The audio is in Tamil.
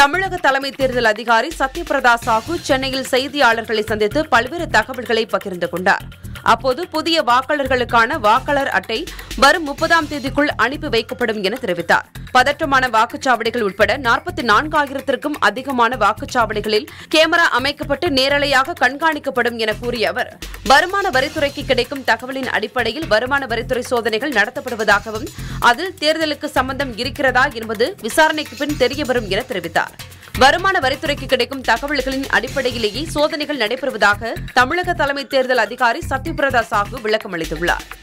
தமிழக தலைமை தேர்தல் அதிகாரி சத்யபிரதா சாஹூ சென்னையில் செய்தியாளர்களை சந்தித்து பல்வேறு தகவல்களை பகிர்ந்து கொண்டார் அப்போது புதிய வாக்காளர்களுக்கான வாக்காளர் அட்டை வரும் முப்பதாம் தேதிக்குள் அனுப்பி வைக்கப்படும் என தெரிவித்தார் பதற்றமான வாக்குச்சாவடிகள் உட்பட நாற்பத்தி நான்காயிரத்திற்கும் அதிகமான வாக்குச்சாவடிகளில் கேமரா அமைக்கப்பட்டு நேரலையாக கண்காணிக்கப்படும் என கூறிய அவர் வருமான வரித்துறைக்கு கிடைக்கும் தகவலின் அடிப்படையில் வருமான வரித்துறை சோதனைகள் நடத்தப்படுவதாகவும் அதில் தேர்தலுக்கு சம்பந்தம் இருக்கிறதா என்பது விசாரணைக்கு பின் தெரியவரும் என தெரிவித்தார் வருமான வரித்துறைக்கு கிடைக்கும் தகவல்களின் அடிப்படையிலேயே சோதனைகள் நடைபெறுவதாக தமிழக தலைமை தேர்தல் அதிகாரி சத்யபிரதா சாஹூ விளக்கம் அளித்துள்ளார்